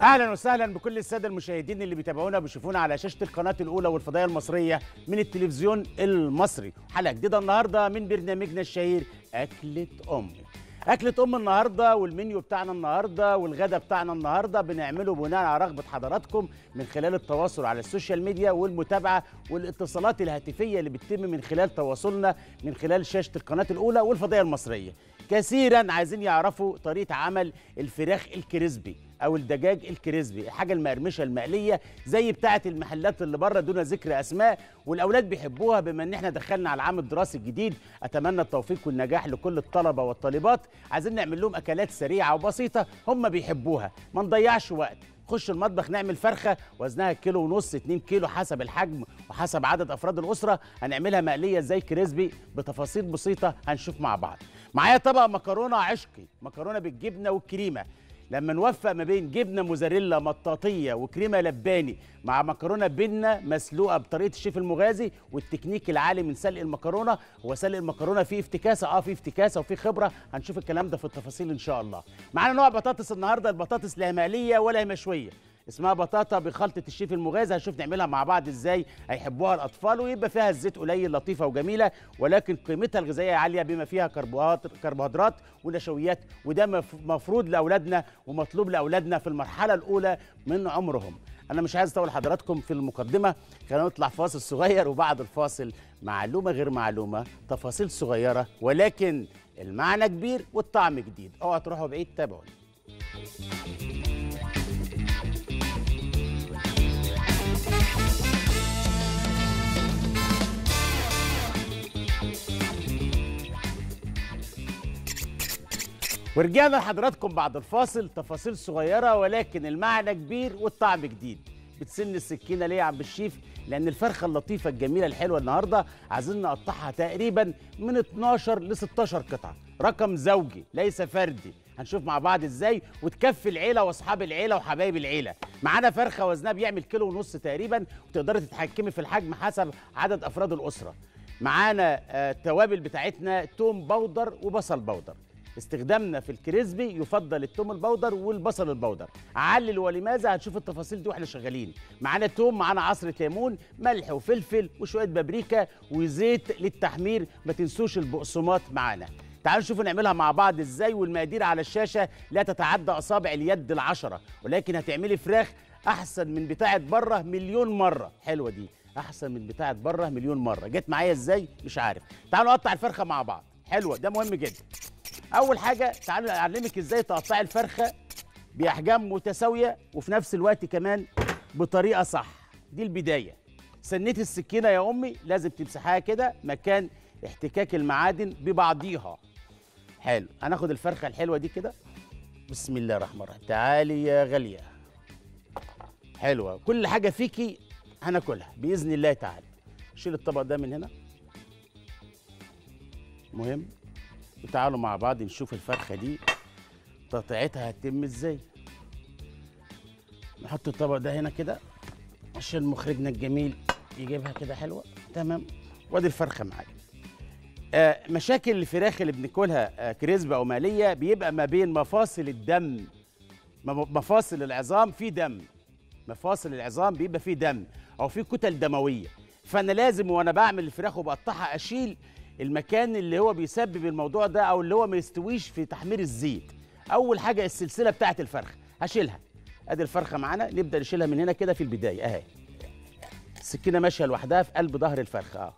اهلا وسهلا بكل الساده المشاهدين اللي بيتابعونا وبيشوفونا على شاشه القناه الاولى والفضائيه المصريه من التلفزيون المصري حلقه جديده النهارده من برنامجنا الشهير اكله امي أكلة أم النهاردة والمنيو بتاعنا النهاردة والغدا بتاعنا النهاردة بنعمله بناء على رغبة حضراتكم من خلال التواصل على السوشيال ميديا والمتابعة والاتصالات الهاتفية اللي بتتم من خلال تواصلنا من خلال شاشة القناة الأولى والفضائية المصرية كثيرا عايزين يعرفوا طريقة عمل الفراخ الكريسبي او الدجاج الكريسبي الحاجه المقرمشه المقليه زي بتاعه المحلات اللي بره دون ذكر اسماء والاولاد بيحبوها بما ان احنا دخلنا على العام الدراسي الجديد اتمنى التوفيق والنجاح لكل الطلبه والطالبات عايزين نعمل لهم اكلات سريعه وبسيطه هم بيحبوها ما نضيعش وقت خش المطبخ نعمل فرخه وزنها كيلو ونص 2 كيلو حسب الحجم وحسب عدد افراد الاسره هنعملها مقليه زي كريسبي بتفاصيل بسيطه هنشوف مع بعض معايا طبق مكرونه عشقي مكرونه بالجبنه والكريمه لما نوفق ما بين جبنه موزاريلا مطاطيه وكريمه لباني مع مكرونه بنه مسلوقه بطريقه الشيف المغازي والتكنيك العالي من سلق المكرونه هو سلق المكرونه فيه افتكاسه اه فيه افتكاسه وفيه خبره هنشوف الكلام ده في التفاصيل ان شاء الله معانا نوع بطاطس النهارده البطاطس لا مقليه ولا مشويه اسمها بطاطا بخلطه الشيف المغازي هنشوف نعملها مع بعض ازاي هيحبوها الاطفال ويبقى فيها الزيت قليل لطيفه وجميله ولكن قيمتها الغذائيه عاليه بما فيها كربوهيدرات كربوهيدرات ونشويات وده مفروض لاولادنا ومطلوب لاولادنا في المرحله الاولى من عمرهم انا مش عايز اطول حضراتكم في المقدمه خلينا نطلع فاصل صغير وبعد الفاصل معلومه غير معلومه تفاصيل صغيره ولكن المعنى كبير والطعم جديد اوعوا تروحوا بعيد تابعوني ورجعنا لحضراتكم بعد الفاصل تفاصيل صغيرة ولكن المعنى كبير والطعم جديد بتسن السكينة ليه يا عم الشيف؟ لأن الفرخة اللطيفة الجميلة الحلوة النهاردة عايزين نقطعها تقريبا من 12 ل 16 قطعة رقم زوجي ليس فردي هنشوف مع بعض ازاي وتكفي العيلة واصحاب العيلة وحبايب العيلة معانا فرخة وزنها بيعمل كيلو ونص تقريبا وتقدري تتحكمي في الحجم حسب عدد أفراد الأسرة معانا آه التوابل بتاعتنا توم بودر وبصل بودر استخدامنا في الكريسبي يفضل التوم البودر والبصل البودر علل ولماذا هنشوف التفاصيل دي واحنا شغالين معانا توم معانا عصره ليمون ملح وفلفل وشويه بابريكا وزيت للتحمير ما تنسوش البقسماط معانا تعالوا نشوف نعملها مع بعض ازاي والمقادير على الشاشه لا تتعدى اصابع اليد العشره ولكن هتعملي فراخ احسن من بتاعه بره مليون مره حلوه دي احسن من بتاعه بره مليون مره جت معايا ازاي مش عارف تعالوا نقطع الفرخه مع بعض حلوه ده مهم جدا اول حاجه تعالوا اعلمك ازاي تقطعي الفرخه باحجام متساويه وفي نفس الوقت كمان بطريقه صح دي البدايه سنيت السكينه يا امي لازم تمسحها كده مكان احتكاك المعادن ببعضيها حلو هناخد الفرخه الحلوه دي كده بسم الله الرحمن الرحيم تعالي يا غاليه حلوه كل حاجه فيكي هناكلها باذن الله تعالى شيل الطبق ده من هنا مهم وتعالوا مع بعض نشوف الفرخه دي تقطيعتها هتتم ازاي نحط الطبق ده هنا كده عشان مخرجنا الجميل يجيبها كده حلوه تمام وادي الفرخه معايا آه مشاكل الفراخ اللي بناكلها آه كريسبي او ماليه بيبقى ما بين مفاصل الدم مفاصل العظام في دم مفاصل العظام بيبقى فيه دم او في كتل دمويه فانا لازم وانا بعمل الفراخ وبقطعها اشيل المكان اللي هو بيسبب الموضوع ده او اللي هو ما يستويش في تحمير الزيت اول حاجه السلسله بتاعه الفرخه هشيلها ادي الفرخه معانا نبدا نشيلها من هنا كده في البدايه اهي السكينه ماشيه لوحدها في قلب ظهر الفرخه اه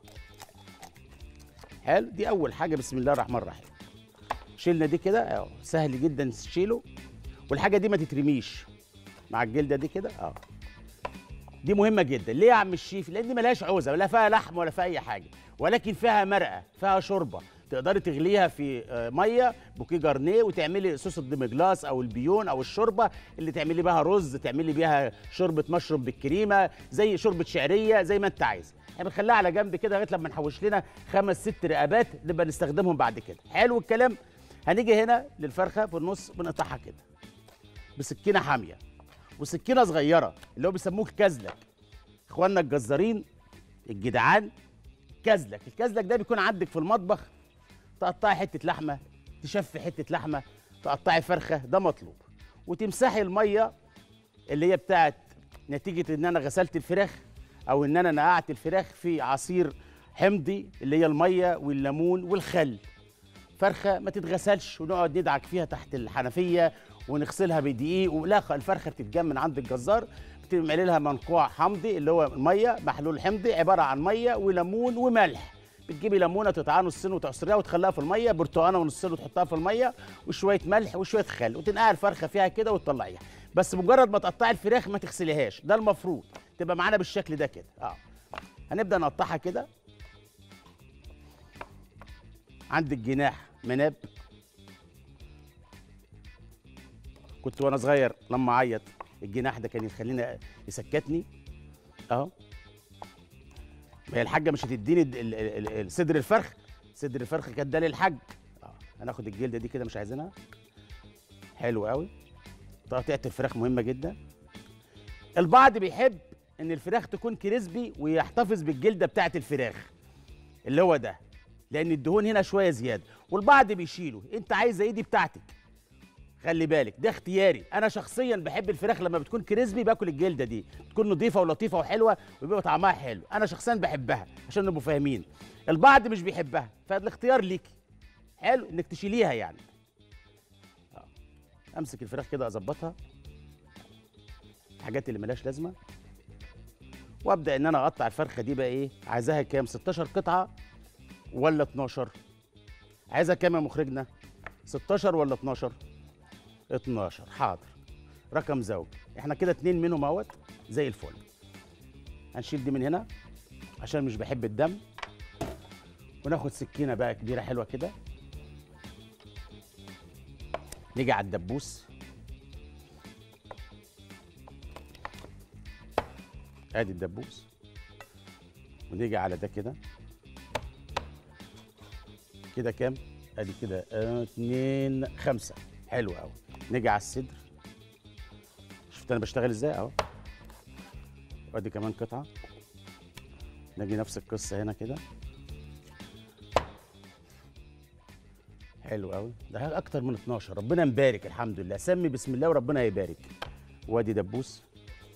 حلو دي اول حاجه بسم الله الرحمن الرحيم شيلنا دي كده اهو سهل جدا تشيله والحاجه دي ما تترميش مع الجلده دي كده اه دي مهمه جدا ليه يا عم الشيف لان دي ملهاش عوزه ولا فيها لحم ولا فيها اي حاجه ولكن فيها مرقه فيها شوربه تقدري تغليها في ميه بوكيه جارنيه وتعملي صوص الدمجلاس او البيون او الشوربه اللي تعملي بيها رز تعملي بيها شوربه مشروم بالكريمه زي شوربه شعريه زي ما انت عايز احنا بنخليها على جنب كده لغايه لما نحوش لنا خمس ست رقبات نبقى نستخدمهم بعد كده حلو الكلام هنيجي هنا للفرخه في النص بنقطعها كده بسكينه حاميه وسكينه صغيره اللي هو بيسموه الكزلك اخواننا الجزارين الجدعان كزلك الكزلك ده بيكون عندك في المطبخ تقطعي حته لحمه تشفي حته لحمه تقطعي فرخه ده مطلوب وتمسحي الميه اللي هي بتاعت نتيجه ان انا غسلت الفراخ او ان انا نقعت الفراخ في عصير حمضي اللي هي الميه والليمون والخل فرخه ما تتغسلش ونقعد ندعك فيها تحت الحنفيه ونغسلها بدقيق ولا الفرخه بتتجمع من عند الجزار بتعمل لها منقوع حمضي اللي هو ميه محلول حمضي عباره عن ميه وليمون وملح بتجيبي ليمونه تقطعها نصين وتعصريها وتخليها في الميه برتقانه ونصين وتحطها في الميه وشويه ملح وشويه خل وتنقع الفرخه فيها كده وتطلعيها بس مجرد ما تقطعي الفراخ ما تغسليهاش ده المفروض تبقى معانا بالشكل ده كده اه هنبدا نقطعها كده عند الجناح مناب كنت وانا صغير لما اعيط الجناح ده كان يخليني يسكتني اهو ما هي الحاجه مش هتديني ال- ال- ال- ال- صدر الفرخ صدر الفرخ كان ده للحاج اه هناخد الجلده دي كده مش عايزينها حلو قوي تقطيعه الفراخ مهمه جدا البعض بيحب ان الفراخ تكون كريسبي ويحتفظ بالجلده بتاعه الفراخ اللي هو ده لان الدهون هنا شويه زياده والبعض بيشيله انت عايزه ايه دي بتاعتك خلي بالك ده اختياري انا شخصيا بحب الفراخ لما بتكون كريسبي باكل الجلده دي تكون نظيفه ولطيفه وحلوه ويبقى طعمها حلو انا شخصيا بحبها عشان نبقوا فاهمين البعض مش بيحبها فالاختيار ليكي حلو انك تشيليها يعني آه. امسك الفراخ كده اظبطها الحاجات اللي ملهاش لازمه وابدا ان انا اقطع الفرخه دي بقى ايه عايزاها كام 16 قطعه ولا 12 عايزها كام يا مخرجنا 16 ولا 12 12 حاضر رقم زوجي احنا كده اتنين منهم اهوت زي الفل هنشيل دي من هنا عشان مش بحب الدم وناخد سكينه بقى كبيره حلوه كده نيجي على الدبوس ادي الدبوس ونيجي على ده كده كده كام ادي كده اه اتنين خمسة حلو قوي نيجي على الصدر شفت انا بشتغل ازاي اهو وادي كمان قطعة نجي نفس القصة هنا كده حلو قوي ده اكتر من 12 ربنا مبارك الحمد لله سمي بسم الله وربنا يبارك وادي دبوس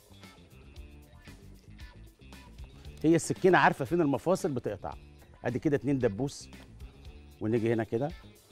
هي السكينة عارفة فين المفاصل بتقطع ادي كده اتنين دبوس ونيجي هنا كده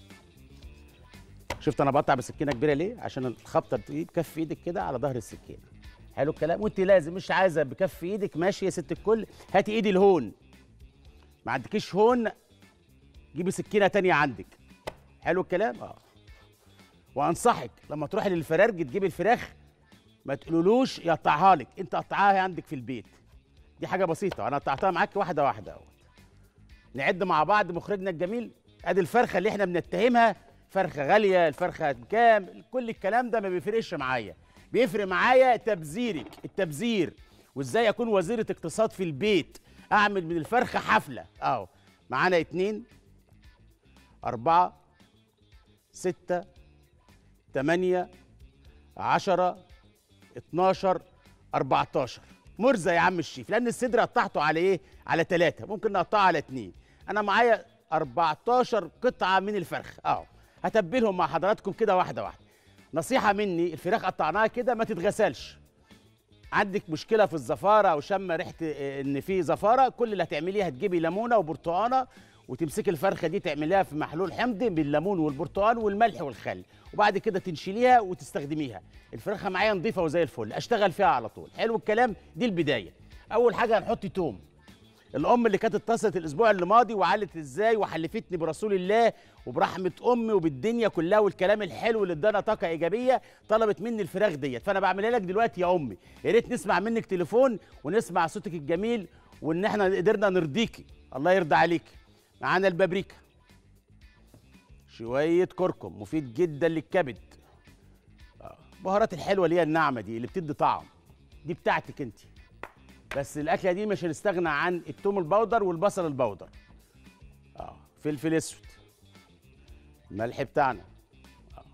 شفت انا بقطع بسكينه كبيره ليه عشان الخبطه بتيجي بكف ايدك كده على ظهر السكينه حلو الكلام وانت لازم مش عايزه بكف ايدك ماشي يا ست الكل هاتي ايدي الهون ما عندكيش هون جيبي سكينه تانية عندك حلو الكلام اه وانصحك لما تروحي للفرارج تجيبي الفراخ ما تقولولوش يقطعها لك انت قطعها عندك في البيت دي حاجه بسيطه انا قطعتها معاك واحده واحده اهو نعد مع بعض مخرجنا الجميل ادي الفرخه اللي احنا بنتهمها فرخه غاليه الفرخه بكام كل الكلام ده ما بيفرقش معايا بيفرق معايا تبذيرك التبذير وازاي اكون وزيره اقتصاد في البيت اعمل من الفرخه حفله اهو معانا اتنين أربعة ستة تمانية عشرة اتناشر أربعتاشر مرزة يا عم الشيف لأن الصدر قطعته على إيه؟ على تلاتة ممكن نقطعه على اتنين أنا معايا 14 قطعة من الفرخ أهو هتبلهم مع حضراتكم كده واحدة واحدة نصيحة مني الفراخ قطعناها كده ما تتغسلش عندك مشكلة في الزفارة أو شم ريحة آه، إن في زفارة كل اللي هتعمليه هتجيبي ليمونة وبرتقانة وتمسكي الفرخة دي تعمليها في محلول حمضي بالليمون والبرتقال والملح والخل وبعد كده تنشليها وتستخدميها الفراخة معايا نظيفة وزي الفل أشتغل فيها على طول حلو الكلام دي البداية أول حاجة هنحط توم الام اللي كانت اتصلت الاسبوع اللي ماضي وعلت ازاي وحلفتني برسول الله وبرحمه امي وبالدنيا كلها والكلام الحلو اللي ادانا طاقه ايجابيه طلبت مني الفراخ ديت فانا بعملها لك دلوقتي يا امي يا ريت نسمع منك تليفون ونسمع صوتك الجميل وان احنا قدرنا نرضيكي الله يرضى عليكي معانا البابريكا شويه كركم مفيد جدا للكبد آه، بهارات الحلوه اللي هي الناعمه دي اللي بتدي طعم دي بتاعتك انت بس الاكله دي مش هنستغنى عن التوم البودر والبصل البودر اه فلفل اسود الملح بتاعنا آه.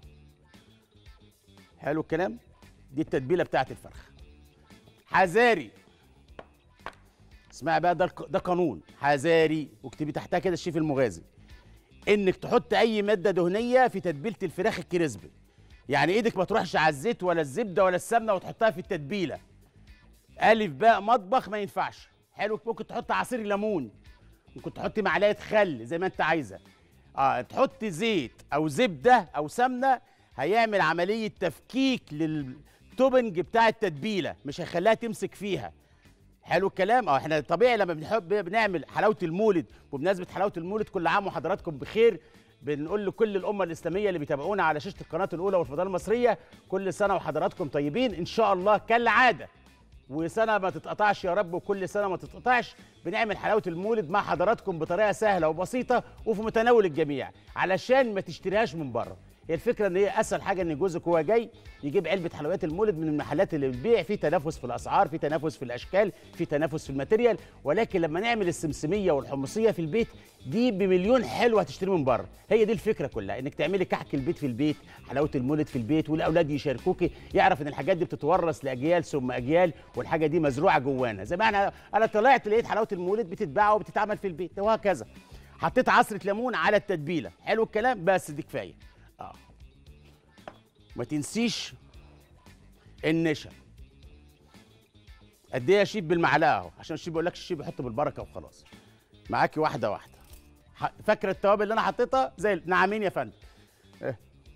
حلو الكلام دي التتبيله بتاعت الفرخه حذاري اسمعي بقى ده الق- ده قانون حذاري واكتبي تحتها كده الشيف المغازي انك تحط اي ماده دهنيه في تتبيله الفراخ الكريسبي يعني ايدك ما تروحش على الزيت ولا الزبده ولا السمنه وتحطها في التتبيله الف باء مطبخ ما ينفعش حلو ممكن تحط عصير ليمون ممكن تحطي معلقه خل زي ما انت عايزه اه تحطي زيت او زبده او سمنه هيعمل عمليه تفكيك للتوبنج بتاع التتبيله مش هيخليها تمسك فيها حلو الكلام اه احنا طبيعي لما بنحب بنعمل حلاوه المولد وبمناسبه حلاوه المولد كل عام وحضراتكم بخير بنقول لكل الامه الاسلاميه اللي بيتابعونا على شاشه القناه الاولى والفضاء المصريه كل سنه وحضراتكم طيبين ان شاء الله كالعاده وسنه ما تتقطعش يا رب وكل سنه ما تتقطعش بنعمل حلاوه المولد مع حضراتكم بطريقه سهله وبسيطه وفي متناول الجميع علشان ما تشتريهاش من بره هي الفكره ان هي اسهل حاجه ان جوزك هو جاي يجيب علبه حلويات المولد من المحلات اللي بتبيع في تنافس في الاسعار في تنافس في الاشكال في تنافس في الماتيريال ولكن لما نعمل السمسميه والحمصيه في البيت دي بمليون حلوه هتشتري من بره هي دي الفكره كلها انك تعملي كحك البيت في البيت حلاوه المولد في البيت والاولاد يشاركوكي يعرف ان الحاجات دي بتتورث لاجيال ثم اجيال والحاجه دي مزروعه جوانا زي ما انا انا طلعت لقيت حلاوه المولد بتتباع وبتتعمل في البيت وهكذا حطيت عصره ليمون على التتبيله حلو الكلام بس دي كفايه اه ما تنسيش النشا قد ايه يا شيف بالمعلقه اهو عشان الشيف بيقول لك الشيف بيحط بالبركه وخلاص معاكي واحده واحده ح- فاكره التوابل اللي انا حطيتها زي ال- نعمين يا فندم إيه.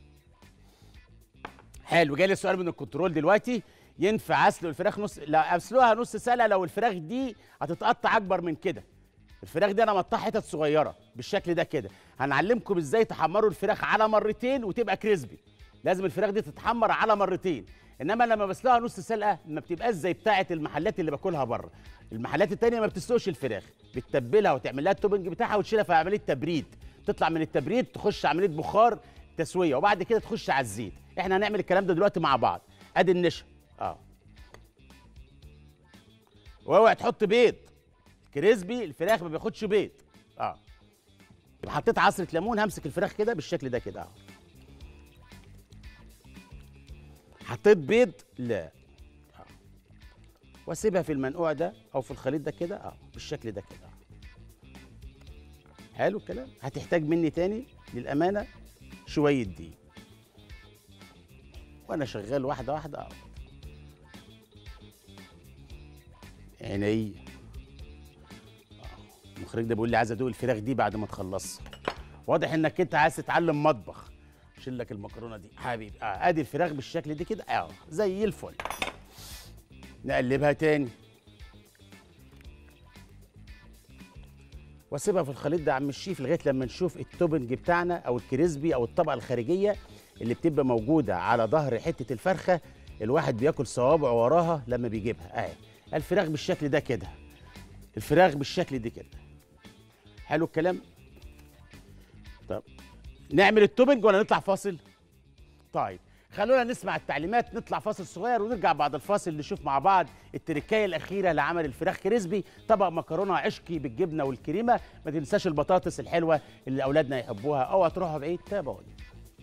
حلو جالي سؤال من الكنترول دلوقتي ينفع اسلق الفراخ نص لا اسلقها نص سلقه لو الفراخ دي هتتقطع اكبر من كده الفراخ دي انا مقطعها حتت صغيره بالشكل ده كده هنعلمكم ازاي تحمروا الفراخ على مرتين وتبقى كريسبي لازم الفراخ دي تتحمر على مرتين انما لما بسلقها نص سلقه ما بتبقاش زي بتاعه المحلات اللي باكلها بره المحلات التانية ما بتسلقش الفراخ بتتبلها وتعمل لها التوبنج بتاعها وتشيلها في عمليه تبريد تطلع من التبريد تخش عمليه بخار تسويه وبعد كده تخش على الزيت احنا هنعمل الكلام ده دلوقتي مع بعض ادي النشا اه واوعي تحط بيض كريسبي الفراخ ما بياخدش بيض اه يبقى حطيت عصره ليمون همسك الفراخ كده بالشكل ده كده اهو حطيت بيض لا آه. واسيبها في المنقوع ده او في الخليط ده كده اه بالشكل ده كده آه. حلو الكلام هتحتاج مني تاني للامانه شويه دي وانا شغال واحده واحده اه عيني المخرج ده بيقول لي عايز ادوق الفراخ دي بعد ما تخلصها واضح انك انت عايز تتعلم مطبخ شيل لك المكرونه دي حبيبي اه ادي الفراخ بالشكل ده كده اه زي الفل نقلبها تاني واسيبها في الخليط ده يا عم الشيف لغايه لما نشوف التوبنج بتاعنا او الكريسبي او الطبقه الخارجيه اللي بتبقى موجوده على ظهر حته الفرخه الواحد بياكل صوابعه وراها لما بيجيبها اهي الفراخ بالشكل ده كده الفراخ بالشكل ده كده حلو الكلام طب نعمل التوبنج ولا نطلع فاصل طيب خلونا نسمع التعليمات نطلع فاصل صغير ونرجع بعد الفاصل نشوف مع بعض التركايه الاخيره لعمل الفراخ كريسبي طبق مكرونه عشقي بالجبنه والكريمه ما تنساش البطاطس الحلوه اللي اولادنا يحبوها اوعى تروحوا بعيد تابعوني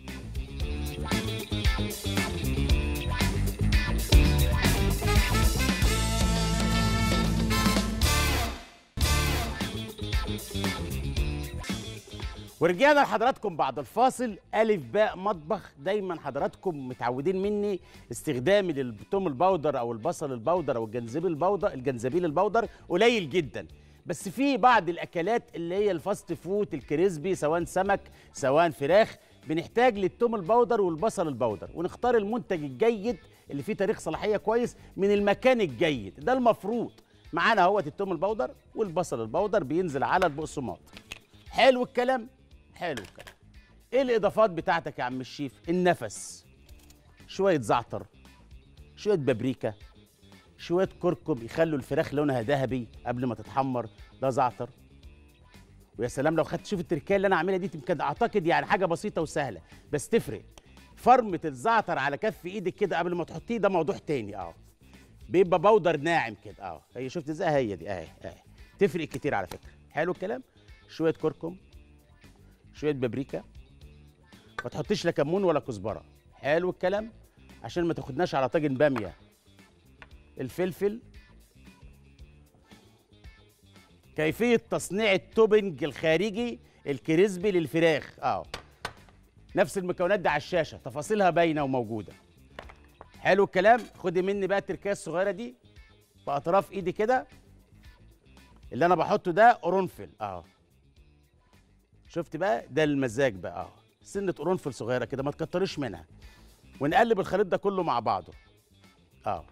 ورجعنا لحضراتكم بعد الفاصل ألف باء مطبخ دايما حضراتكم متعودين مني استخدامي للثوم البودر أو البصل البودر أو الجنزبيل البودر الجنزبيل البودر قليل جدا بس في بعض الأكلات اللي هي الفاست فود الكريسبي سواء سمك سواء فراخ بنحتاج للثوم البودر والبصل البودر ونختار المنتج الجيد اللي فيه تاريخ صلاحية كويس من المكان الجيد ده المفروض معانا اهوت الثوم البودر والبصل البودر بينزل على البقسماط حلو الكلام حلو الكلام ايه الاضافات بتاعتك يا عم الشيف النفس شويه زعتر شويه بابريكا شويه كركم يخلوا الفراخ لونها ذهبي قبل ما تتحمر ده زعتر ويا سلام لو خدت شوف التركيه اللي انا عاملها دي يمكن اعتقد يعني حاجه بسيطه وسهله بس تفرق فرمه الزعتر على كف ايدك كده قبل ما تحطيه ده موضوع تاني اه بيبقى بودر ناعم كده اه هي شفت ازاي هي دي اهي اهي تفرق كتير على فكره حلو الكلام شويه كركم شويه بابريكا ما تحطيش لا كمون ولا كزبره حلو الكلام عشان ما تاخدناش على طاجن باميه الفلفل كيفيه تصنيع التوبنج الخارجي الكريسبي للفراخ اه نفس المكونات دي على الشاشه تفاصيلها باينه وموجوده حلو الكلام خدي مني بقى التركيه الصغيره دي باطراف ايدي كده اللي انا بحطه ده قرنفل اهو شفت بقى ده المزاج بقى اهو سنه قرنفل صغيره كده ما تكتريش منها ونقلب الخليط ده كله مع بعضه اه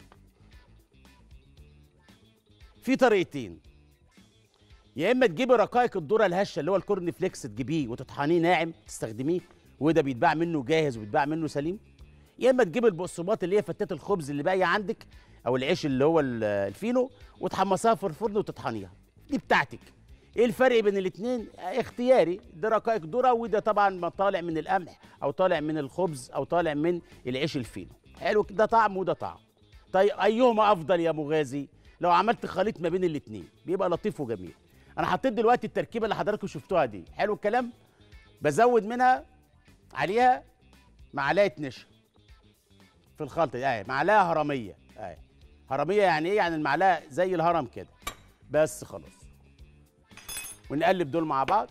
في طريقتين يا اما تجيبي رقائق الذره الهشه اللي هو الكورن فليكس تجيبيه وتطحنيه ناعم تستخدميه وده بيتباع منه جاهز وبيتباع منه سليم يا اما تجيبي البقسماط اللي هي فتات الخبز اللي باقيه عندك او العيش اللي هو ال- الفينو وتحمصيها في الفرن وتطحنيها دي بتاعتك ايه الفرق بين الاثنين اختياري ده رقائق ذره وده طبعا ما طالع من القمح او طالع من الخبز او طالع من العيش الفينو حلو ده طعم وده طعم طيب ايهما افضل يا مغازي لو عملت خليط ما بين الاثنين بيبقى لطيف وجميل انا حطيت دلوقتي التركيبه اللي حضراتكم شفتوها دي حلو الكلام بزود منها عليها معلقه نشا في الخلطه دي اهي معلقه هرميه اهي هرميه يعني ايه يعني المعلقه زي الهرم كده بس خلاص ونقلب دول مع بعض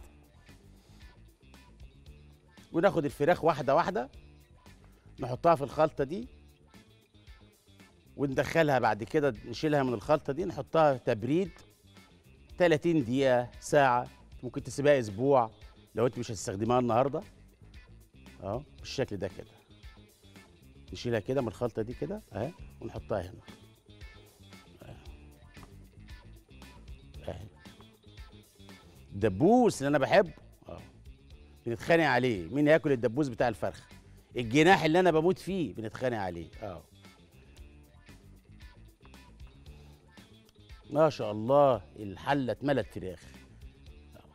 وناخد الفراخ واحده واحده نحطها في الخلطه دي وندخلها بعد كده نشيلها من الخلطه دي نحطها تبريد 30 دقيقه ساعه ممكن تسيبها اسبوع لو انت مش هتستخدمها النهارده اهو بالشكل ده كده نشيلها كده من الخلطه دي كده اهي ونحطها هنا أهي. اهي الدبوس اللي انا بحبه اه بنتخانق عليه مين هياكل الدبوس بتاع الفرخه الجناح اللي انا بموت فيه بنتخانق عليه اه ما شاء الله الحله اتملت فراخ آه.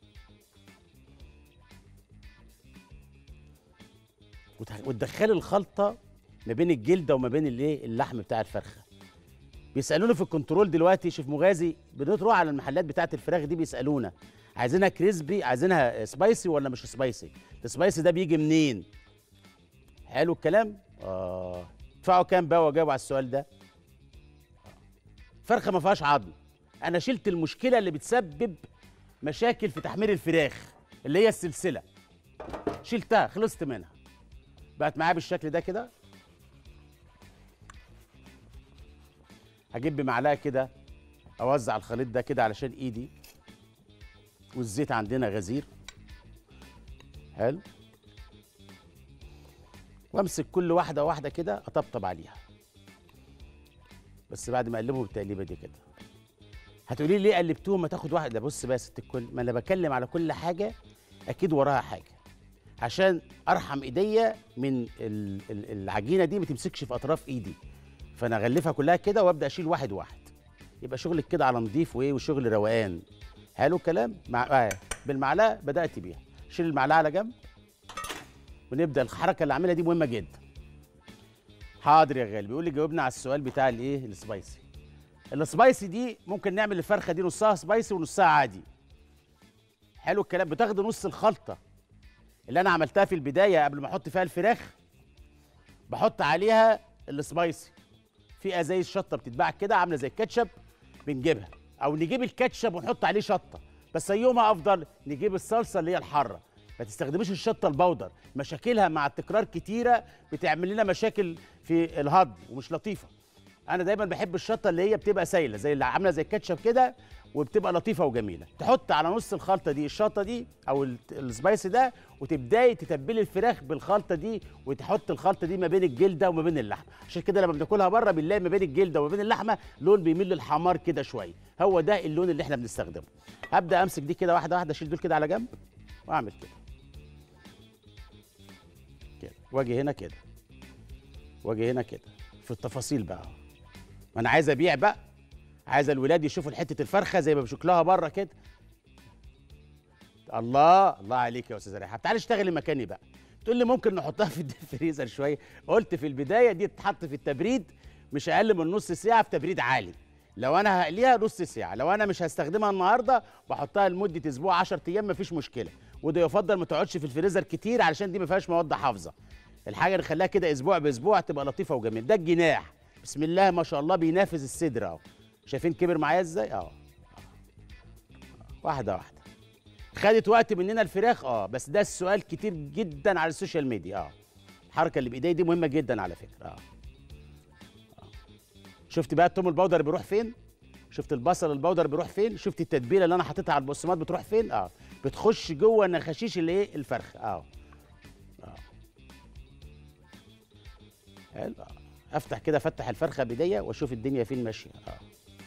وتح- وتدخلي الخلطه ما بين الجلده وما بين الايه اللحم بتاع الفرخه بيسالوني في الكنترول دلوقتي شيف مغازي بنروح على المحلات بتاعت الفراخ دي بيسالونا عايزينها كريسبي عايزينها سبايسي ولا مش سبايسي السبايسي ده بيجي منين حلو الكلام اه تدفعوا كام بقى واجاوب على السؤال ده فرخه ما فيهاش عظم انا شلت المشكله اللي بتسبب مشاكل في تحمير الفراخ اللي هي السلسله شلتها خلصت منها بقت معايا بالشكل ده كده هجيب بمعلقه كده اوزع الخليط ده كده علشان ايدي والزيت عندنا غزير حلو وامسك كل واحده واحده كده اطبطب عليها بس بعد ما اقلبهم التقليبه دي كده هتقولي لي ليه قلبتوهم ما تاخد واحده بص بقى يا ست الكل ما انا بكلم على كل حاجه اكيد وراها حاجه عشان ارحم ايديا من ال- ال- العجينه دي ما تمسكش في اطراف ايدي فانا اغلفها كلها كده وابدا اشيل واحد واحد يبقى شغلك كده على نضيف وايه وشغل روقان حلو الكلام مع آه. بالمعلقه بدات بيها شيل المعلقه على جنب ونبدا الحركه اللي عاملها دي مهمه جدا حاضر يا غالي بيقول لي جاوبنا على السؤال بتاع الايه السبايسي السبايسي دي ممكن نعمل الفرخه دي نصها سبايسي ونصها عادي حلو الكلام بتاخد نص الخلطه اللي انا عملتها في البدايه قبل ما احط فيها الفراخ بحط عليها السبايسي في ازايز شطه بتتباع كده عامله زي الكاتشب بنجيبها او نجيب الكاتشب ونحط عليه شطه بس ايهما افضل نجيب الصلصه اللي هي الحاره ما تستخدميش الشطه البودر مشاكلها مع التكرار كتيره بتعمل لنا مشاكل في الهضم ومش لطيفه انا دايما بحب الشطه اللي هي بتبقى سايله زي اللي عامله زي الكاتشب كده وبتبقى لطيفه وجميله تحط على نص الخلطه دي الشطه دي او ال- السبايسي ده وتبداي تتبلي الفراخ بالخلطه دي وتحط الخلطه دي ما بين الجلده وما بين اللحمه عشان كده لما بناكلها بره بنلاقي ما بين الجلده وما بين اللحمه لون بيميل للحمار كده شويه هو ده اللون اللي احنا بنستخدمه هبدا امسك دي كده واحده واحده اشيل دول كده على جنب واعمل كده كده واجي هنا كده واجي هنا كده في التفاصيل بقى ما انا عايز ابيع بقى عايز الولاد يشوفوا حته الفرخه زي ما بشكلها بره كده الله الله عليك يا استاذ ريحان تعالي اشتغلي مكاني بقى تقول لي ممكن نحطها في الديب فريزر شويه قلت في البدايه دي تتحط في التبريد مش اقل من نص ساعه في تبريد عالي لو انا هقليها نص ساعه لو انا مش هستخدمها النهارده بحطها لمده اسبوع 10 ايام مفيش مشكله وده يفضل ما تقعدش في الفريزر كتير علشان دي ما فيهاش مواد حافظه الحاجه نخليها كده اسبوع باسبوع تبقى لطيفه وجميله ده الجناح بسم الله ما شاء الله بينافذ الصدر اهو شايفين كبر معايا ازاي اهو واحده واحده خدت وقت مننا الفراخ اه بس ده السؤال كتير جدا على السوشيال ميديا اه الحركه اللي بايدي دي مهمه جدا على فكره اه, آه. شفت بقى التوم البودر بيروح فين شفت البصل البودر بيروح فين شفت التتبيله اللي انا حاططها على البقسماط بتروح فين اه بتخش جوه نخاشيش الايه الفرخ اه اه حلو آه. افتح كده افتح الفرخه بايديا واشوف الدنيا فين ماشيه اه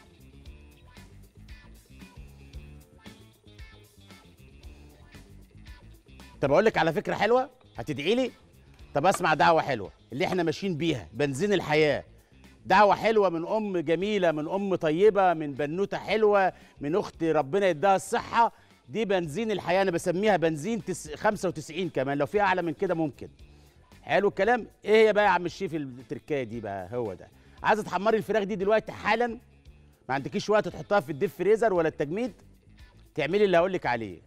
طب اقول لك على فكره حلوه هتدعي لي طب اسمع دعوه حلوه اللي احنا ماشيين بيها بنزين الحياه دعوه حلوه من ام جميله من ام طيبه من بنوته حلوه من اخت ربنا يديها الصحه دي بنزين الحياه انا بسميها بنزين تس... 95 كمان لو في اعلى من كده ممكن حلو الكلام ايه هي بقى يا عم الشيف التركايه دي بقى هو ده عايزه تحمري الفراخ دي دلوقتي حالا ما عندكيش وقت تحطها في الديب فريزر ولا التجميد تعملي اللي هقول لك عليه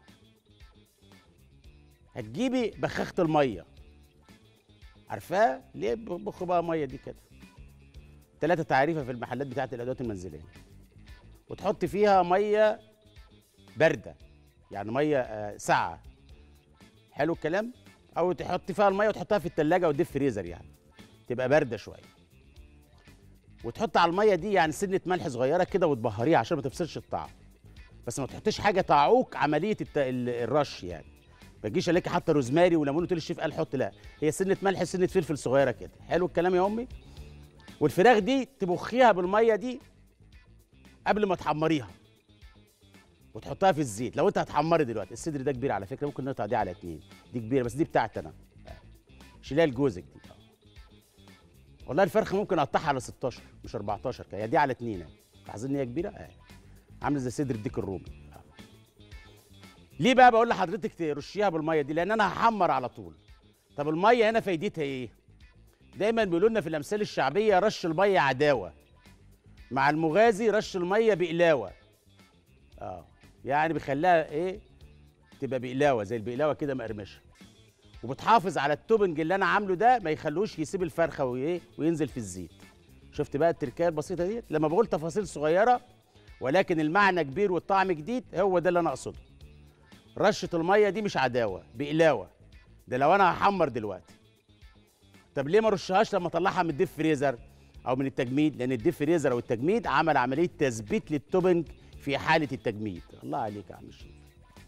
هتجيبي بخاخه الميه عارفاه ليه بخ بقى ميه دي كده ثلاثة تعريفة في المحلات بتاعت الأدوات المنزلية وتحط فيها مية باردة يعني مية آه ساقعة حلو الكلام أو تحط فيها المية وتحطها في التلاجة وديب فريزر يعني تبقى باردة شوية وتحط على المية دي يعني سنة ملح صغيرة كده وتبهريها عشان ما تفصلش الطعم بس ما تحطيش حاجة تعوق عملية الت... الرش يعني ما تجيش الاقي حاطه روزماري وليمون وتقول الشيف قال حط لا هي سنه ملح سنه فلفل صغيره كده حلو الكلام يا امي والفراخ دي تبخيها بالميه دي قبل ما تحمريها وتحطها في الزيت لو انت هتحمري دلوقتي الصدر ده كبير على فكره ممكن نقطع دي على اتنين دي كبيره بس دي بتاعتي انا شيلها لجوزك دي والله الفرخه ممكن اقطعها على 16 مش 14 هي دي على اتنين اهي لاحظين ان هي كبيره اه عامله زي صدر الديك الرومي ليه بقى بقول لحضرتك ترشيها بالميه دي لان انا هحمر على طول طب الميه هنا فايدتها ايه دايما بيقولوا لنا في الامثال الشعبيه رش الميه عداوه مع المغازي رش الميه بقلاوه اه يعني بيخليها ايه تبقى بقلاوه زي البقلاوه كده مقرمشه وبتحافظ على التوبنج اللي انا عامله ده ما يخلوش يسيب الفرخه وايه وينزل في الزيت شفت بقى التركيه البسيطه دي لما بقول تفاصيل صغيره ولكن المعنى كبير والطعم جديد هو ده اللي انا اقصده رشه الميه دي مش عداوه بقلاوه ده لو انا هحمر دلوقتي طب ليه ما رشهاش لما اطلعها من الديب فريزر او من التجميد لان الديب فريزر او التجميد عمل عمليه تثبيت للتوبنج في حاله التجميد الله عليك يا عم الشيف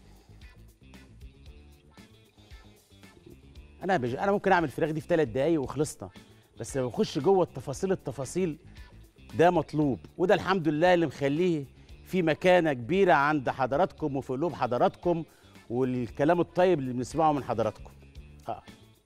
انا بج... انا ممكن اعمل الفراخ دي في ثلاث دقايق وخلصنا بس لما بخش جوه التفاصيل التفاصيل ده مطلوب وده الحمد لله اللي مخليه في مكانه كبيره عند حضراتكم وفي قلوب حضراتكم والكلام الطيب اللي بنسمعه من حضراتكم اه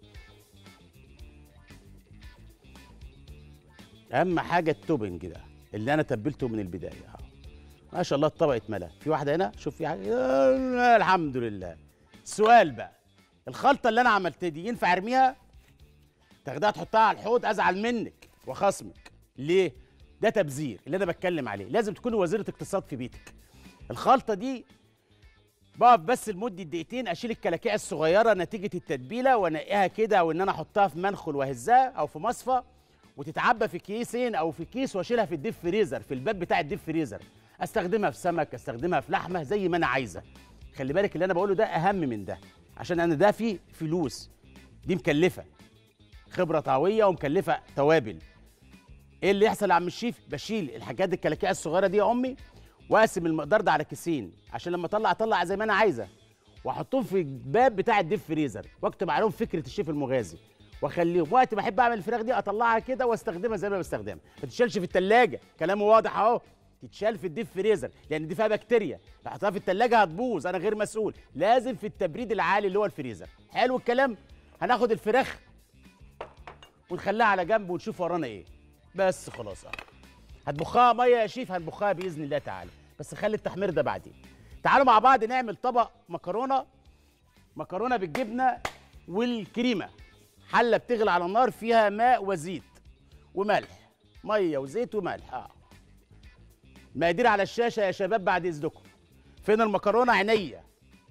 اهم حاجه التوبنج ده اللي انا تبلته من البدايه اه ما شاء الله الطبق اتملى في واحده هنا شوف في حاجه آه الحمد لله السؤال بقى الخلطه اللي انا عملتها دي ينفع ارميها تاخدها تحطها على الحوض ازعل منك وخصمك ليه ده تبذير اللي انا بتكلم عليه لازم تكوني وزيره اقتصاد في بيتك الخلطه دي بقف بس لمده دقيقتين اشيل الكلاكيع الصغيره نتيجه التتبيله وانقيها كده وان انا احطها في منخل واهزها او في مصفى وتتعبى في كيسين او في كيس واشيلها في الديب فريزر في الباب بتاع الديب فريزر استخدمها في سمك استخدمها في لحمه زي ما انا عايزه خلي بالك اللي انا بقوله ده اهم من ده عشان انا ده فيه فلوس دي مكلفه خبره طاويه ومكلفه توابل ايه اللي يحصل يا عم الشيف بشيل الحاجات الكلاكيع الصغيره دي يا امي واقسم المقدار ده على كيسين عشان لما اطلع اطلع زي ما انا عايزه واحطهم في الباب بتاع الديب فريزر واكتب عليهم فكره الشيف المغازي واخليهم وقت ما احب اعمل الفراخ دي اطلعها كده واستخدمها زي ما بستخدمها ما تتشالش في الثلاجه كلامه واضح اهو تتشال في الديب فريزر لان دي فيها بكتيريا لو حطيتها في الثلاجه هتبوظ انا غير مسؤول لازم في التبريد العالي اللي هو الفريزر حلو الكلام هناخد الفراخ ونخليها على جنب ونشوف ورانا ايه بس خلاص اه هتبخها ميه يا شيف هنبخها باذن الله تعالى بس خلي التحمير ده بعدين تعالوا مع بعض نعمل طبق مكرونه مكرونه بالجبنه والكريمه حله بتغلي على النار فيها ماء وزيت وملح ميه وزيت وملح اه مقادير على الشاشه يا شباب بعد اذنكم فين المكرونه عينيا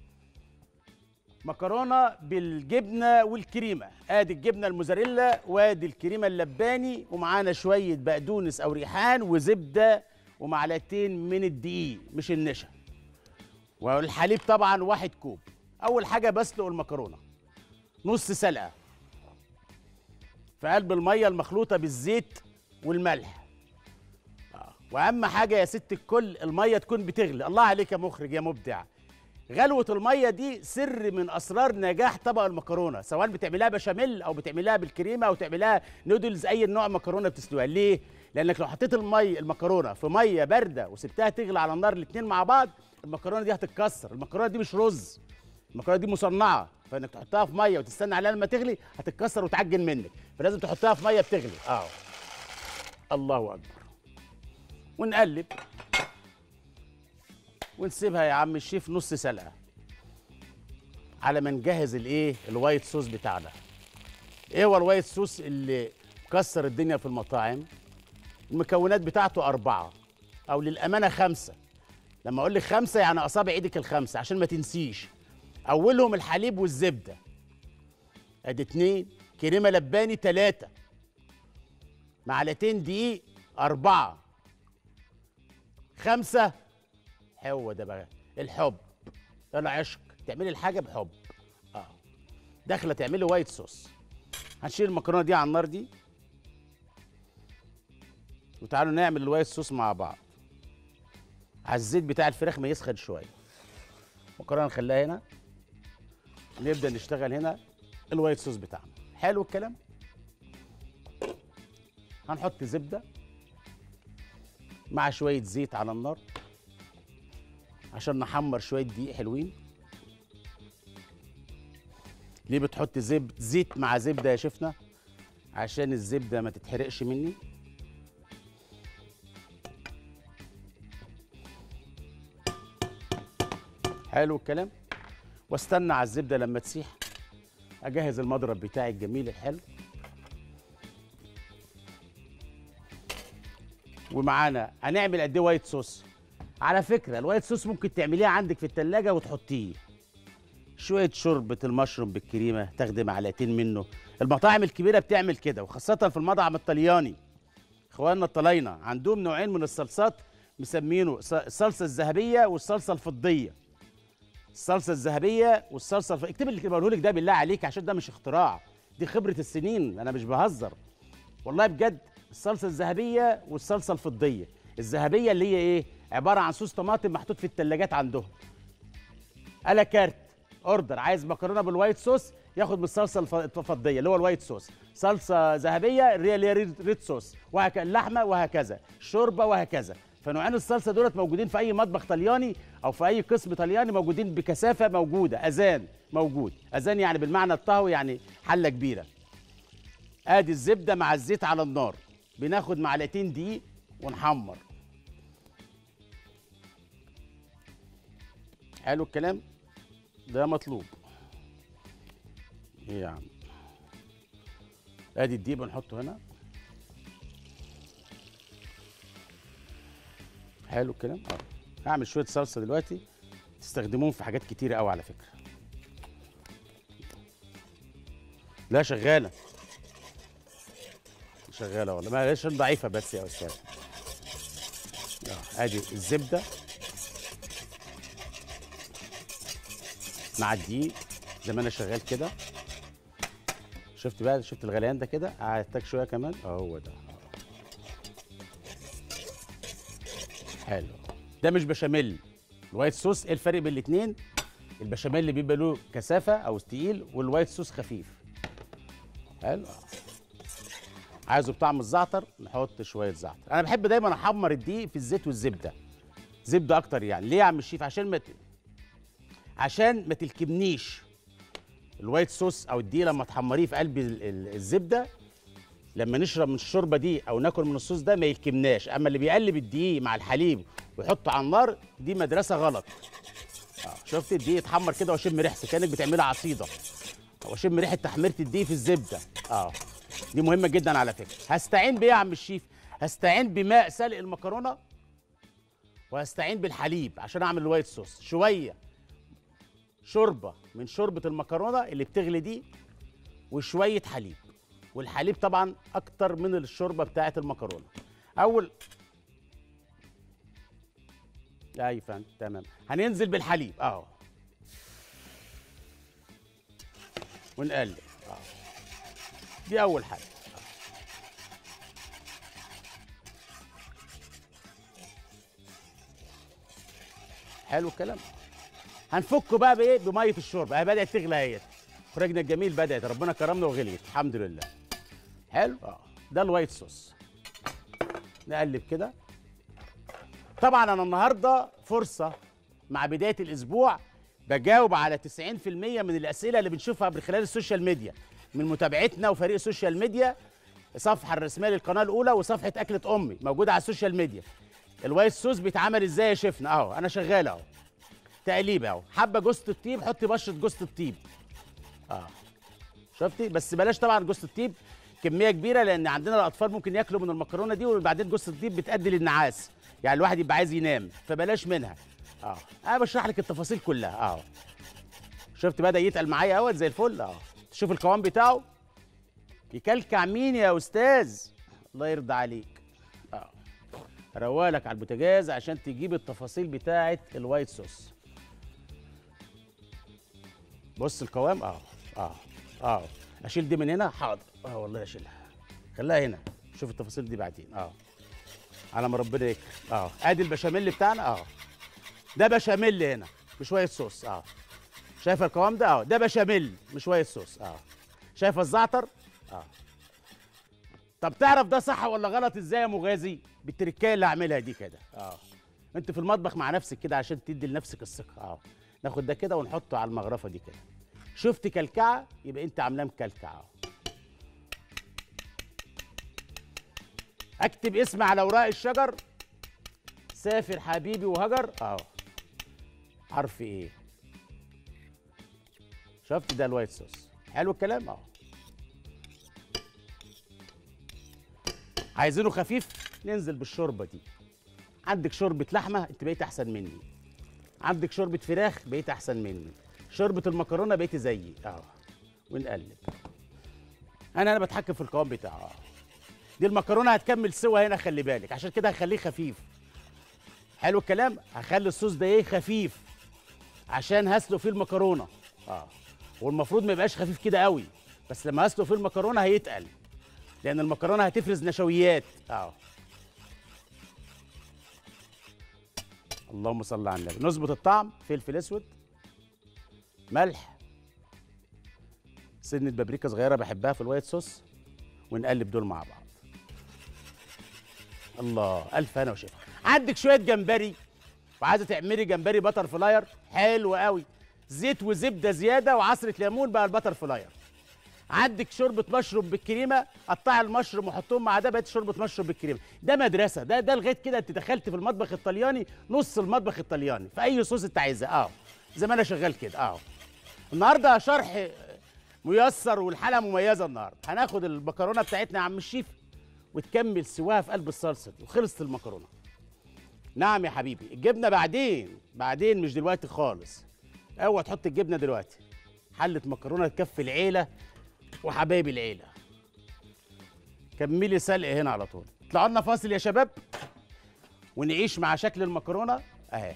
مكرونه بالجبنه والكريمه ادي الجبنه الموزاريلا وادي الكريمه اللباني ومعانا شويه بقدونس او ريحان وزبده ومعلقتين من الدقيق مش النشا والحليب طبعا واحد كوب اول حاجه بسلق المكرونه نص سلقه في قلب الميه المخلوطه بالزيت والملح آه. واهم حاجه يا ست الكل الميه تكون بتغلي الله عليك يا مخرج يا مبدع غلوه الميه دي سر من اسرار نجاح طبق المكرونه سواء بتعملها بشاميل او بتعملها بالكريمه او تعملها نودلز اي نوع مكرونه بتسلقها ليه لانك لو حطيت المي المكرونه في ميه بارده وسبتها تغلي على النار الاثنين مع بعض المكرونه دي هتتكسر المكرونه دي مش رز المكرونه دي مصنعه فانك تحطها في ميه وتستنى عليها لما تغلي هتتكسر وتعجن منك فلازم تحطها في ميه بتغلي اه الله اكبر ونقلب ونسيبها يا عم الشيف نص سلقه على ما نجهز الايه الوايت صوص بتاعنا ايه هو الوايت صوص اللي كسر الدنيا في المطاعم المكونات بتاعته أربعة أو للأمانة خمسة لما أقول لك خمسة يعني أصابع إيدك الخمسة عشان ما تنسيش أولهم الحليب والزبدة أدي اتنين كريمة لباني تلاتة معلقتين دقيق أربعة خمسة هو ده بقى الحب العشق تعملي الحاجة بحب اه داخلة تعملي وايت صوص هنشيل المكرونة دي على النار دي وتعالوا نعمل الوايت صوص مع بعض على الزيت بتاع الفراخ ما يسخن شويه المكرونه نخليها هنا نبدا نشتغل هنا الوايت صوص بتاعنا حلو الكلام هنحط زبده مع شويه زيت على النار عشان نحمر شويه دقيق حلوين ليه بتحط زب زيت مع زبده يا شفنا عشان الزبده ما تتحرقش مني حلو الكلام واستنى على الزبده لما تسيح اجهز المضرب بتاعي الجميل الحلو ومعانا هنعمل قد ايه وايت صوص على فكره الوايت صوص ممكن تعمليه عندك في التلاجة وتحطيه شويه شوربه المشروم بالكريمه تاخدي معلقتين منه المطاعم الكبيره بتعمل كده وخاصه في المطعم الطلياني اخواننا الطلاينه عندهم نوعين من الصلصات مسمينه الصلصه الذهبيه والصلصه الفضيه الصلصه الذهبيه والصلصه الف... اكتب اللي بقوله لك ده بالله عليك عشان ده مش اختراع دي خبره السنين انا مش بهزر والله بجد الصلصه الذهبيه والصلصه الفضيه الذهبيه اللي هي ايه عباره عن صوص طماطم محطوط في الثلاجات عندهم الا كارت اوردر عايز مكرونه بالوايت صوص ياخد من الصلصه الفضيه اللي هو الوايت صوص صلصه ذهبيه اللي هي ريد صوص وهكذا اللحمه وهكذا الشوربه وهكذا فنوعين الصلصه دولت موجودين في اي مطبخ طلياني او في اي قسم طلياني موجودين بكثافه موجوده اذان موجود اذان يعني بالمعنى الطهوي يعني حله كبيره ادي الزبده مع الزيت على النار بناخد معلقتين دقيق ونحمر حلو الكلام ده مطلوب ايه يا عم ادي الدقيق بنحطه هنا حلو الكلام اه هعمل شويه صلصه دلوقتي تستخدموهم في حاجات كتيره قوي على فكره لا شغاله شغاله والله ما هيش ضعيفه بس يا استاذ ادي الزبده مع الدقيق زي ما انا شغال كده شفت بقى شفت الغليان ده كده هحتاج شويه كمان اهو ده حلو ده مش بشاميل الوايت صوص ايه الفرق بين الاثنين البشاميل اللي بيبقى له كثافه او تقيل والوايت صوص خفيف حلو عايزه بطعم الزعتر نحط شويه زعتر انا بحب دايما احمر الدقيق في الزيت والزبده زبده اكتر يعني ليه يا عم الشيف عشان ما ت... عشان ما تلكمنيش الوايت صوص او الدقيق لما تحمريه في قلب الزبده لما نشرب من الشوربه دي او ناكل من الصوص ده ما يلكمناش اما اللي بيقلب الدقيق مع الحليب ويحطه على النار دي مدرسه غلط آه. شفت الدقيق اتحمر كده واشم ريحته كانك بتعملها عصيده واشم ريحه تحميره الدقيق في الزبده اه دي مهمه جدا على فكره هستعين بايه يا عم الشيف هستعين بماء سلق المكرونه وهستعين بالحليب عشان اعمل الوايت صوص شويه شوربه من شوربه المكرونه اللي بتغلي دي وشويه حليب والحليب طبعا اكتر من الشوربه بتاعه المكرونه اول اي فهمت تمام هننزل بالحليب اهو ونقلب اهو دي اول حاجه أهو. حلو الكلام هنفكه بقى بايه بميه الشوربه هي بدات تغلى اهيت خرجنا الجميل بدات ربنا كرمنا وغليت الحمد لله حلو اه ده الوايت صوص نقلب كده طبعا انا النهارده فرصه مع بدايه الاسبوع بجاوب على 90% من الاسئله اللي بنشوفها من خلال السوشيال ميديا من متابعتنا وفريق السوشيال ميديا الصفحه الرسميه للقناه الاولى وصفحه اكله امي موجوده على السوشيال ميديا الوايت صوص بيتعمل ازاي يا شيفنا اهو انا شغال اهو تقليب اهو حبه جوزة الطيب حطي بشره جوزة الطيب اه شفتي بس بلاش طبعا جوزة الطيب كميه كبيره لان عندنا الاطفال ممكن ياكلوا من المكرونه دي وبعدين جوزة الطيب بتؤدي للنعاس يعني الواحد يبقى عايز ينام فبلاش منها اه انا بشرح لك التفاصيل كلها اه شفت بدا يتقل معايا اهوت زي الفل اه شوف القوام بتاعه يكلكع مين يا استاذ الله يرضى عليك اه روالك على البوتاجاز عشان تجيب التفاصيل بتاعه الوايت صوص بص القوام اه اه اه اشيل دي من هنا حاضر اه والله اشيلها خليها هنا شوف التفاصيل دي بعدين اه على ما ربنا يكرم اه ادي البشاميل بتاعنا اه ده بشاميل هنا بشويه صوص اه شايف القوام ده اه ده بشاميل مش شويه صوص اه شايف الزعتر اه طب تعرف ده صح ولا غلط ازاي يا مغازي بالتركايه اللي هعملها دي كده اه انت في المطبخ مع نفسك كده عشان تدي لنفسك الثقه اه ناخد ده كده ونحطه على المغرفه دي كده شفت كلكعه يبقى انت عاملاه مكلكعه اكتب اسم على اوراق الشجر سافر حبيبي وهجر اه حرف ايه شفت ده الوايت صوص حلو الكلام اه عايزينه خفيف ننزل بالشوربه دي عندك شوربه لحمه انت بقيت احسن مني عندك شوربه فراخ بقيت احسن مني شوربه المكرونه بقيت زيي اه ونقلب انا انا بتحكم في القوام بتاعه اه دي المكرونه هتكمل سوا هنا خلي بالك عشان كده هخليه خفيف حلو الكلام هخلي الصوص ده ايه خفيف عشان هسلق فيه المكرونه اه والمفروض ما يبقاش خفيف كده قوي بس لما هسلق فيه المكرونه هيتقل لان المكرونه هتفرز نشويات اه اللهم صل على النبي نظبط الطعم فلفل اسود ملح سنه بابريكا صغيره بحبها في الوايت صوص ونقلب دول مع بعض الله الف هنا وشفا عندك شويه جمبري وعايزه تعملي جمبري بتر فلاير حلو قوي زيت وزبده زياده وعصره ليمون بقى البتر فلاير عندك شوربه مشروم بالكريمه قطعي المشروم وحطهم مع ده بقت شوربه مشروم بالكريمه ده مدرسه ده ده لغايه كده انت دخلت في المطبخ الطلياني نص المطبخ الطلياني في اي صوص انت عايزاه اه زي ما انا شغال كده اه النهارده شرح ميسر والحلقه مميزه النهارده هناخد المكرونه بتاعتنا يا عم الشيف وتكمل سواها في قلب الصلصه دي وخلصت المكرونه نعم يا حبيبي الجبنه بعدين بعدين مش دلوقتي خالص اوعى تحط الجبنه دلوقتي حله مكرونه تكفي العيله وحبايب العيله كملي سلق هنا على طول اطلعوا لنا فاصل يا شباب ونعيش مع شكل المكرونه اهي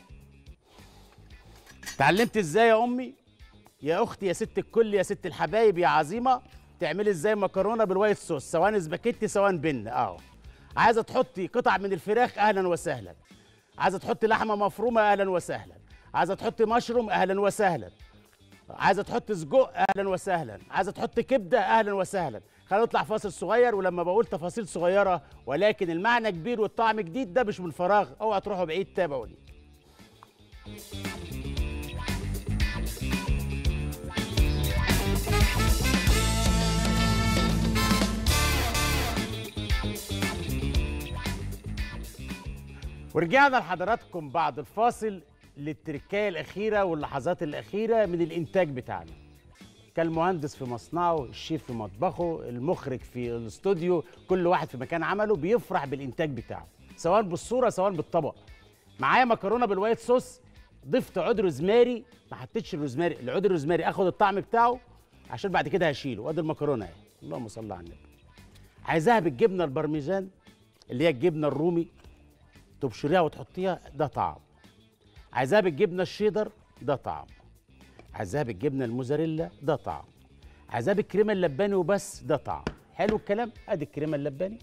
اتعلمت ازاي يا امي يا اختي يا ست الكل يا ست الحبايب يا عظيمه تعملي ازاي مكرونه بالوايت صوص سواء سباكيتي سواء بن اهو عايزه تحطي قطع من الفراخ اهلا وسهلا عايزه تحطي لحمه مفرومه اهلا وسهلا عايزه تحطي مشروم اهلا وسهلا عايزه تحطي سجق اهلا وسهلا عايزه تحطي كبده اهلا وسهلا خلينا نطلع فاصل صغير ولما بقول تفاصيل صغيره ولكن المعنى كبير والطعم جديد ده مش من فراغ اوعى تروحوا بعيد تابعوني ورجعنا لحضراتكم بعد الفاصل للتركايه الاخيره واللحظات الاخيره من الانتاج بتاعنا كالمهندس في مصنعه الشيف في مطبخه المخرج في الاستوديو كل واحد في مكان عمله بيفرح بالانتاج بتاعه سواء بالصوره سواء بالطبق معايا مكرونه بالوايت صوص ضفت عود روزماري ما حطيتش الروزماري العود الروزماري اخد الطعم بتاعه عشان بعد كده هشيله وادي المكرونه اهي اللهم صل على النبي عايزاها بالجبنه البرمجان اللي هي الجبنه الرومي تبشريها وتحطيها ده طعم عايزاها بالجبنه الشيدر ده طعم عايزاها بالجبنه الموزاريلا ده طعم عايزاها بالكريمه اللباني وبس ده طعم حلو الكلام ادي الكريمه اللباني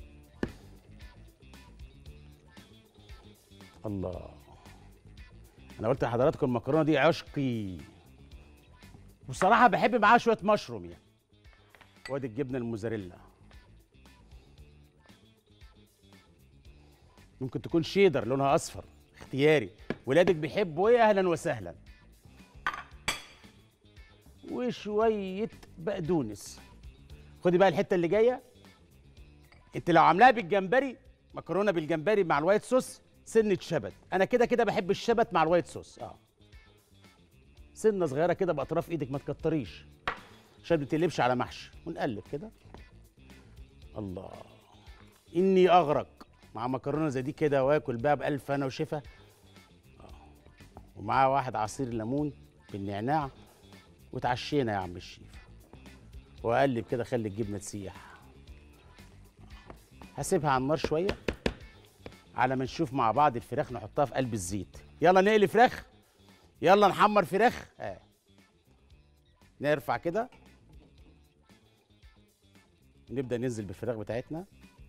الله انا قلت لحضراتكم المكرونه دي عشقي بصراحه بحب معاها شويه مشروم يعني وادي الجبنه الموزاريلا ممكن تكون شيدر لونها اصفر اختياري ولادك بيحبوا ايه اهلا وسهلا وشويه بقدونس خدي بقى الحته اللي جايه انت لو عاملاها بالجمبري مكرونه بالجمبري مع الوايت صوص سنه شبت انا كده كده بحب الشبت مع الوايت صوص اه سنه صغيره كده باطراف ايدك ما تكتريش عشان ما تقلبش على محشي ونقلب كده الله اني اغرق مع مكرونه زي دي كده واكل بقى بالف انا وشفا آه. ومعاه واحد عصير ليمون بالنعناع وتعشينا يا عم الشيف واقلب كده خلي الجبنه تسيح هسيبها على النار شويه على ما نشوف مع بعض الفراخ نحطها في قلب الزيت يلا نقلي فراخ يلا نحمر فراخ اه نرفع كده نبدا ننزل بالفراخ بتاعتنا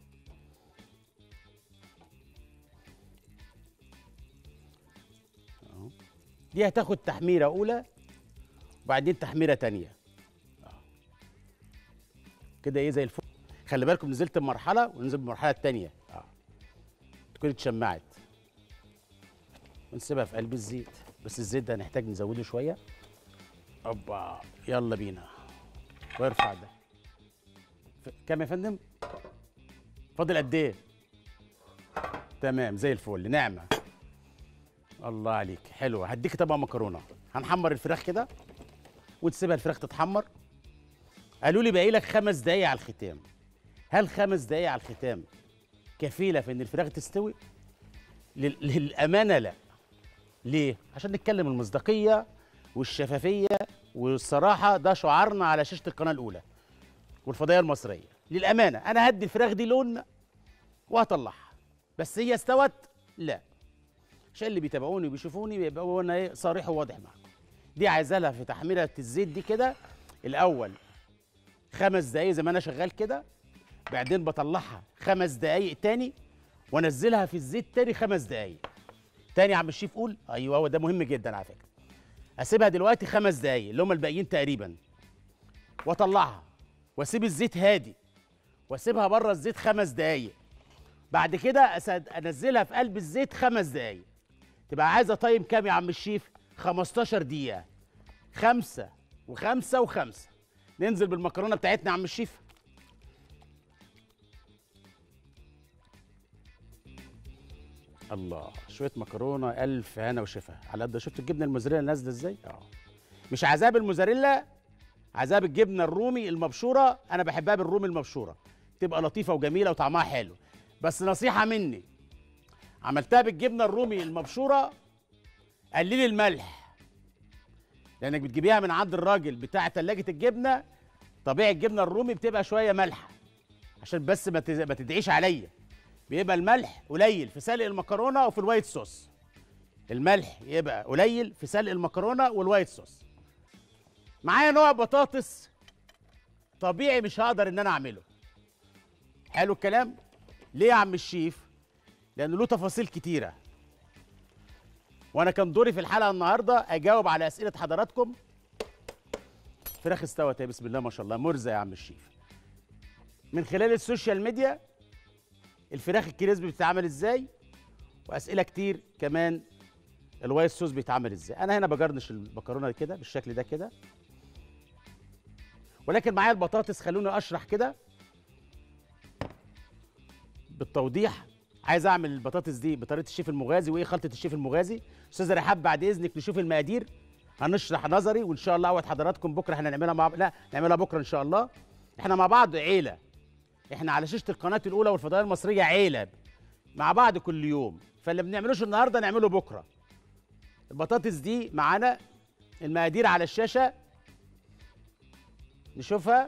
أهو. دي هتاخد تحميره اولى وبعدين تحميره تانية أهو. كده ايه زي الفل خلي بالكم نزلت بمرحله وننزل بالمرحله التانية اه تكون اتشمعت ونسيبها في قلب الزيت بس الزيت ده هنحتاج نزوده شويه اوبا يلا بينا وارفع ده ف- كام يا فندم فاضل قد ايه تمام زي الفل نعمه الله عليك حلوه هديك طبق مكرونه هنحمر الفراخ كده وتسيبها الفراخ تتحمر قالوا لي باقي لك خمس دقايق على الختام هل خمس دقايق على الختام كفيله في ان الفراخ تستوي لل- للامانه لا ليه عشان نتكلم المصداقيه والشفافيه والصراحه ده شعارنا على شاشه القناه الاولى والفضائيه المصريه للامانه انا هدي الفراخ دي لون وهطلعها بس هي استوت لا عشان اللي بيتابعوني وبيشوفوني بيبقى انا ايه صريح وواضح معاكم دي عايزه لها في تحميره الزيت دي كده الاول خمس دقايق زي ما انا شغال كده بعدين بطلعها خمس دقايق تاني وانزلها في الزيت تاني خمس دقايق تاني يا عم الشيف قول ايوه هو ده مهم جدا على فكره اسيبها دلوقتي خمس دقايق اللي هم الباقيين تقريبا واطلعها واسيب الزيت هادي واسيبها بره الزيت خمس دقايق بعد كده أسد- انزلها في قلب الزيت خمس دقايق تبقى عايزه تايم كام يا عم الشيف 15 دقيقه خمسة وخمسة وخمسة ننزل بالمكرونة بتاعتنا يا عم الشيف الله شوية مكرونة ألف هنا وشفا على قد شفت الجبنة الموزاريلا نازلة ازاي؟ اه مش عايزاها بالموزاريلا عايزاها بالجبنة الرومي المبشورة أنا بحبها بالرومي المبشورة تبقى لطيفة وجميلة وطعمها حلو بس نصيحة مني عملتها بالجبنة الرومي المبشورة قللي الملح لانك بتجيبيها من عند الراجل بتاع تلاجة الجبنه طبيعي الجبنه الرومي بتبقى شويه مالحه عشان بس ما تز- ما تدعيش عليا بيبقى الملح قليل في سلق المكرونه وفي الوايت صوص الملح يبقى قليل في سلق المكرونه والوايت صوص معايا نوع بطاطس طبيعي مش هقدر ان انا اعمله حلو الكلام ليه يا عم الشيف لانه له تفاصيل كتيره وانا كان دوري في الحلقه النهارده اجاوب على اسئله حضراتكم فراخ استوت يا بسم الله ما شاء الله مرزه يا عم الشيف من خلال السوشيال ميديا الفراخ الكريسبي بتتعمل ازاي واسئله كتير كمان الوايت صوص بيتعمل ازاي انا هنا بجرنش المكرونه كده بالشكل ده كده ولكن معايا البطاطس خلوني اشرح كده بالتوضيح عايز اعمل البطاطس دي بطريقه الشيف المغازي وايه خلطه الشيف المغازي استاذه رحاب بعد اذنك نشوف المقادير هنشرح نظري وان شاء الله اوعد حضراتكم بكره احنا نعملها مع لا نعملها بكره ان شاء الله احنا مع بعض عيله احنا على شاشه القناه الاولى والفضائيه المصريه عيله مع بعض كل يوم فاللي بنعملوش النهارده نعمله بكره البطاطس دي معانا المقادير على الشاشه نشوفها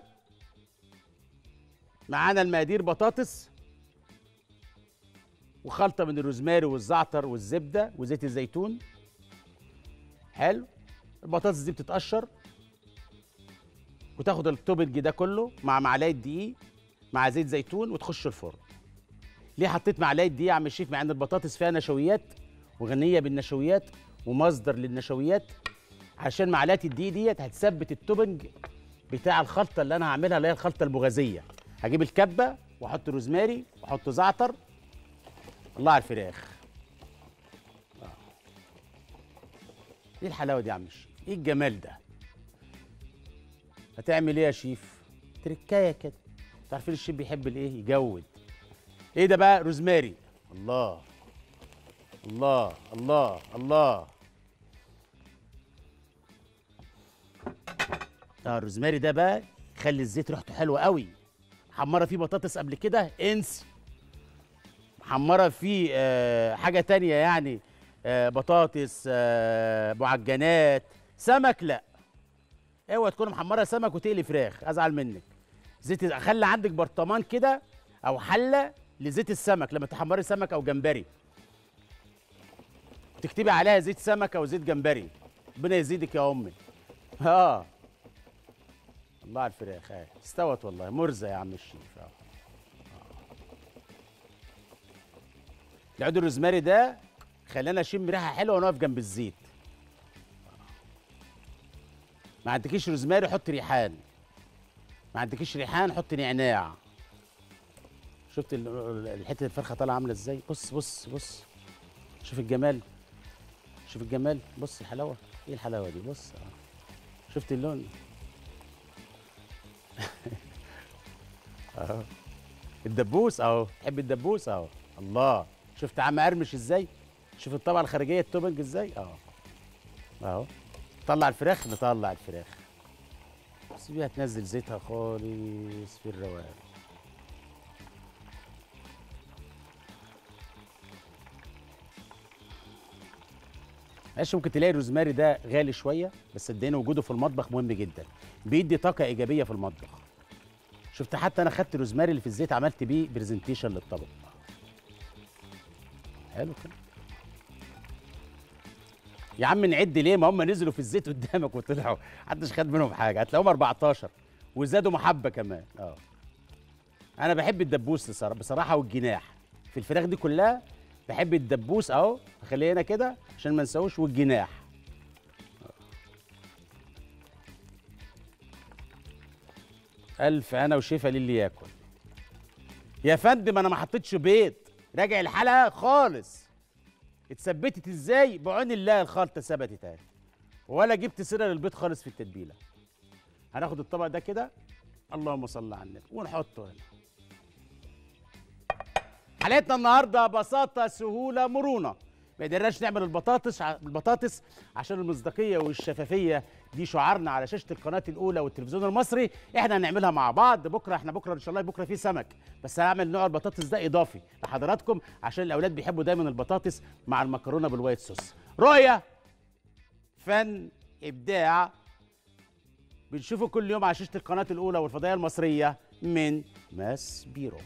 معانا المقادير بطاطس وخلطه من الروزماري والزعتر والزبده وزيت الزيتون حلو البطاطس دي بتتقشر وتاخد التوبنج ده كله مع معلقه دقيق مع زيت زيتون وتخش الفرن ليه حطيت معلقه دقيق يا عم الشيف مع ان البطاطس فيها نشويات وغنيه بالنشويات ومصدر للنشويات عشان معلقه الدقيق ديت هتثبت التوبنج بتاع الخلطه اللي انا هعملها اللي هي الخلطه المغازيه هجيب الكبه واحط روزماري واحط زعتر الله على الفراخ آه. ايه الحلاوه دي يا عم الشيف ايه الجمال ده هتعمل ايه يا شيف تركايه كده انتوا عارفين الشيف بيحب الايه يجود ايه ده بقى روزماري الله الله الله الله اه الروزماري ده بقى يخلي الزيت ريحته حلوه قوي محمره فيه بطاطس قبل كده انسي محمره فيه آه حاجه تانية يعني آه بطاطس آه معجنات سمك لا اوعى تكون محمره سمك وتقلي فراخ ازعل منك زيت خلي عندك برطمان كده او حله لزيت السمك لما تحمري سمك او جمبري تكتبي عليها زيت سمك او زيت جمبري ربنا يزيدك يا امي اه الله على الفراخ اه استوت والله مرزه يا عم الشيف اه العود الروزماري ده خلاني اشم ريحه حلوه وانا واقف جنب الزيت ما عندكيش روزماري حط ريحان ما عندكيش ريحان حط نعناع شفت ال- ال- حته الفرخه طالعه عامله ازاي بص بص بص شوف الجمال شوف الجمال بص الحلاوه ايه الحلاوه دي بص آه. شفت اللون اهو الدبوس اهو تحب الدبوس اهو الله شفت عم قرمش ازاي شوف الطبقه الخارجيه التوبنج ازاي اهو اهو طلع الفراخ نطلع الفراخ سيبيها تنزل زيتها خالص في الروقان معلش ممكن تلاقي الروزماري ده غالي شويه بس صدقني وجوده في المطبخ مهم جدا بيدي طاقه ايجابيه في المطبخ شفت حتى انا خدت الروزماري اللي في الزيت عملت بيه برزنتيشن للطبق حلو كده يا عم نعد ليه ما هم نزلوا في الزيت قدامك وطلعوا محدش خد منهم حاجه هتلاقيهم 14 وزادوا محبه كمان اه انا بحب الدبوس بصراحه بصراحه والجناح في الفراخ دي كلها بحب الدبوس اهو اخليه هنا كده عشان ما نساوش والجناح الف انا وشيفه للي ياكل يا فندم انا ما حطيتش بيض راجع الحلقه خالص اتثبتت ازاي بعون الله الخلطه ثبتت اهي ولا جبت سيره للبيض خالص في التتبيله هناخد الطبق ده كده اللهم صل على النبي ونحطه هنا حلقتنا النهارده بساطه سهوله مرونه ما قدرناش نعمل البطاطس ع- البطاطس عشان المصداقيه والشفافيه دي شعارنا على شاشه القناه الاولى والتلفزيون المصري احنا هنعملها مع بعض بكره احنا بكره ان شاء الله بكره في سمك بس هعمل نوع البطاطس ده اضافي لحضراتكم عشان الاولاد بيحبوا دايما البطاطس مع المكرونه بالوايت صوص رؤيه فن ابداع بنشوفه كل يوم على شاشه القناه الاولى والفضائيه المصريه من ماس بيرو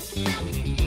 عليكم